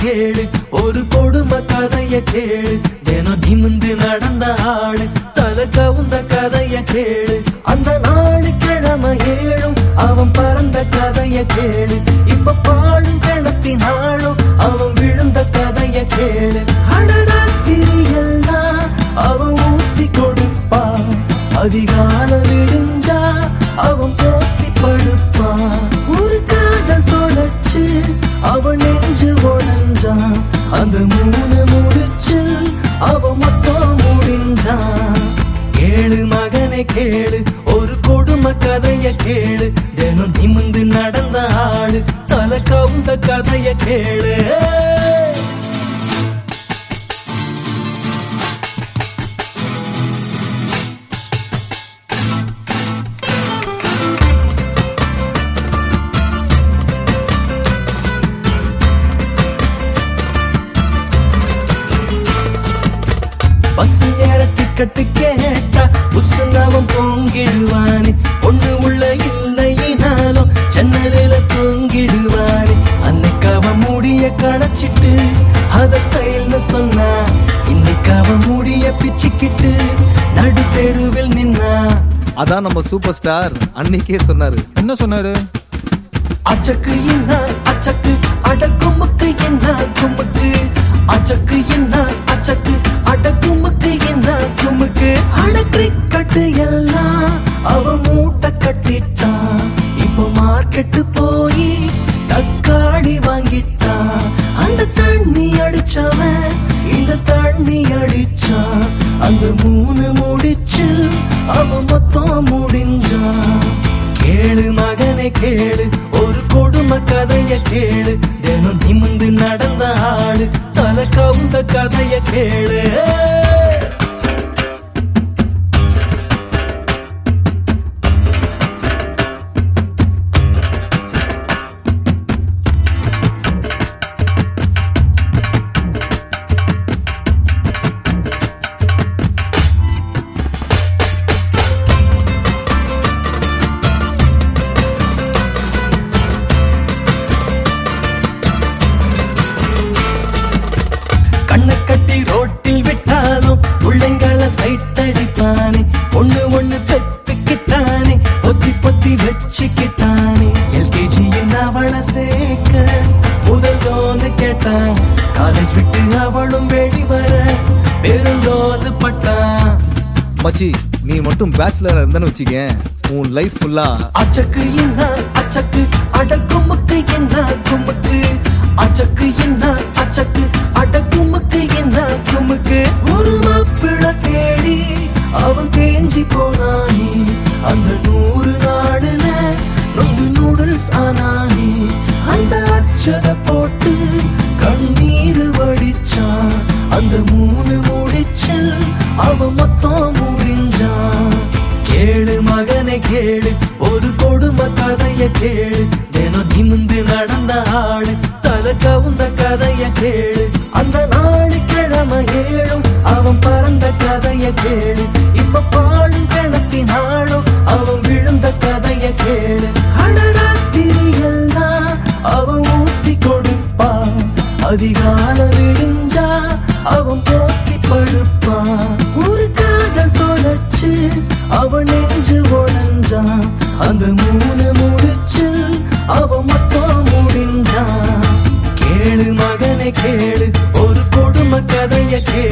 கேளு ஒரு கொடுமை கதைய கேளு தினம் நிமிந்து நடந்த ஆளு தலை கவுந்த கதைய கேளு அந்த நாலு கிழமை ஏழும் அவன் பறந்த கதைய கேளு இப்ப பாழும் கிணத்தினாலும் அவன் விழுந்த கதைய கேளு அடராத்திரி எல்லாம் அவன் ஊத்தி கொடுப்பான் அதிகால விடிஞ்சா அவன் போத்தி படுப்பான் ஒரு காதல் தொலைச்சு அவன் நெஞ்சு உடஞ்சான் அந்த மூணு முடிச்சு அவன் மொத்தம் முடிஞ்சான் கேளு மகனை கேளு ஒரு கொடுமை கதைய கேளு தினம் நிமிந்து நடந்த ஆளு தலை கவுந்த கதைய கேளு பஸ் ஏற டிக்கெட்டு கேட்டா புசுனவன் பொங்கிடுவானே ஒண்ணு உள்ள இல்லையினாலும் ஜன்னலில தொங்கிடுவானே அன்னைக்கு அவன் முடிய களைச்சிட்டு அத ஸ்டைல்னு சொன்னா இன்னைக்கு அவன் முடிய பிச்சுக்கிட்டு நடு தெருவில் நின்னா அதான் நம்ம சூப்பர் ஸ்டார் அன்னைக்கே சொன்னாரு என்ன சொன்னாரு அச்சக்கு என்ன அச்சக்கு அடக்குமுக்கு என்ன குமுக்கு அச்சக்கு என்ன அச்சக்கு அடக்குமுக்கு என்ன குமுக்கு அட கிரிக்கெட்டு எல்லாம் அவன் மூட்டை கட்டிட்டான் இப்போ மார்க்கெட்டு போய் தக்காளி வாங்கிட்டான் அந்த தண்ணி அடிச்சவன் இந்த தண்ணி அடிச்சான் அந்த மூணு முடிச்சு அவன் மொத்தம் முடிஞ்சான் கேளு மகனை கேளு ஒரு கொடுமை கதைய கேளு தினம் நிமிந்து நடந்த ஆளு தலை கவுந்த கதைய கேளு கண்ணை கட்டி ரோட்டில் விட்டாலும் பிள்ளைங்கள சைட் அடிப்பானே ஒண்ணு ஒண்ணு பெத்துக்கிட்டானே பொத்தி பொத்தி வச்சுக்கிட்டானே எல்கேஜியில் அவளை சேர்க்க முதல் லோனு கேட்டான் காலேஜ் விட்டு அவளும் வெளிவர பெரும் லோனு பட்டான் மச்சி நீ மட்டும் பேச்சுலரா இருந்தேன்னு வச்சுக்க உன் லைஃப் ஃபுல்லா அச்சக்கு என்ன அச்சக்கு அடக்குமுக்கு என்ன குமுக்கு அச்சக்கு என்ன அச்சக்கு அடக்குமுக்கு என்ன குமுக்கு ஒரு மாப்பிள தேடி அவன் தேஞ்சி போனானே அந்த நூறு நாடுல நொந்து நூடுல்ஸ் ஆனானே அந்த அச்சத போட்டு கண்ணீர் வடிச்சான் அந்த மூணு முடிச்சில் அவன் மொத்தம் முடிஞ்சான் கேளு மகனை கேளு ஒரு கொடுமை கதைய கேளு தினம் நிமிந்து நடந்த ஆளு தலை கவுந்த கதைய கேளு அந்த நாலு கிழமை ஏழும் அவன் பறந்த கதைய கேளு இப்ப பாழும் கிணத்தினாலும் அவன் விழுந்த கதைய கேளு அடராத்திரி எல்லாம் அவன் ஊத்தி கொடுப்பான் அதிகால விடிஞ்சா அவன் போத்தி படுப்பான் ஒரு காதல் தொலைச்சு அவன் நெஞ்சு உடஞ்சான் அந்த மூணு முடிச்சு அவன் மொத்தம் முடிஞ்சான் கேளு மகனை கேளு ஒரு கொடுமை கதைய கேளு